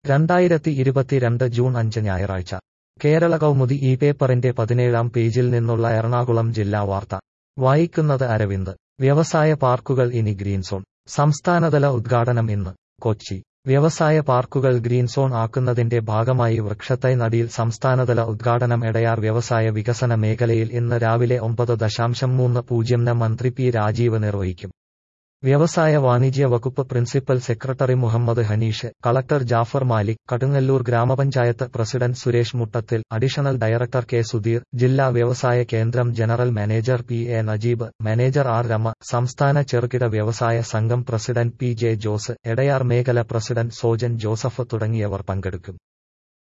രണ്ടായിരത്തി ഇരുപത്തിരണ്ട് ജൂൺ അഞ്ച് ഞായറാഴ്ച കേരള കൗമുദി ഈ പേപ്പറിന്റെ പതിനേഴാം പേജിൽ നിന്നുള്ള എറണാകുളം ജില്ലാ വാർത്ത വായിക്കുന്നത് അരവിന്ദ് വ്യവസായ പാർക്കുകൾ ഇനി ഗ്രീൻ സോൺ സംസ്ഥാനതല ഉദ്ഘാടനം ഇന്ന് കൊച്ചി വ്യവസായ പാർക്കുകൾ ഗ്രീൻ സോൺ ആക്കുന്നതിന്റെ ഭാഗമായി വൃക്ഷത്തൈ നടിയിൽ സംസ്ഥാനതല ഉദ്ഘാടനം എടയാർ വ്യവസായ വികസന മേഖലയിൽ ഇന്ന് രാവിലെ ഒമ്പത് ദശാംശം മൂന്ന് പൂജ്യം ന് മന്ത്രി പി രാജീവ് നിർവഹിക്കും വ്യവസായ വാണിജ്യ വകുപ്പ് principal secretary Muhammad Haneesh collector Jafar Malik Kadungalloor ഗ്രാമപഞ്ചായത്ത് president Suresh Muttathil additional director K Sudheer ജില്ലാ വ്യവസായ കേന്ദ്രം general manager P A Najeeb manager R Rama സംസ്ഥാന ചെറുകിട വ്യവസായ സംഘം president P J Jose Edayar മേഖല പ്രസിഡന്റ് സോജൻ ജോസഫ് തുടങ്ങിയവർ പങ്കെടുക്കും